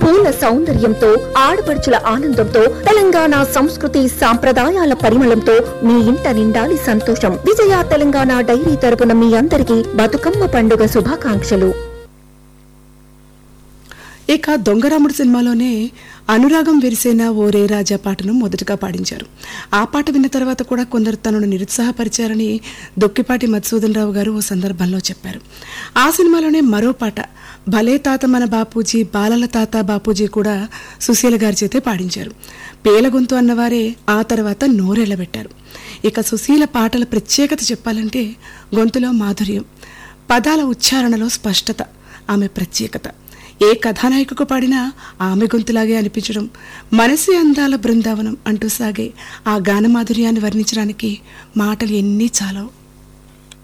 పూల సౌందర్యంతో ఆడపడుచుల ఆనందంతో తెలంగాణ సంస్కృతి సాంప్రదాయాల పరిమళంతో మీ ఇంట నిండాలి సంతోషం విజయ తెలంగాణ డైరీ తరపున మీ అందరికీ బతుకమ్మ పండుగ శుభాకాంక్షలు ఇక దొంగరాముడు సినిమాలోనే అనురాగం విరిసేన ఓ రే రాజా పాటను మొదటగా పాడించారు ఆ పాట విన్న తర్వాత కూడా కొందరు తనను నిరుత్సాహపరిచారని దొక్కిపాటి మధుసూదన్ రావు గారు ఓ సందర్భంలో చెప్పారు ఆ సినిమాలోనే మరో పాట భలే తాత మన బాపూజీ బాలల తాత బాపూజీ కూడా సుశీల గారి చేతే పాడించారు పేల గొంతు అన్నవారే ఆ తర్వాత నోరెళ్ళబెట్టారు ఇక సుశీల పాటల ప్రత్యేకత చెప్పాలంటే గొంతులో మాధుర్యం పదాల ఉచ్చారణలో స్పష్టత ఆమె ప్రత్యేకత ఏ కథానాయికకు పాడినా ఆమె గొంతులాగే అనిపించడం మనసి అందాల బృందావనం అంటూ సాగే ఆ గానమాధుర్యాన్ని వర్ణించడానికి మాటలు ఎన్ని చాలవు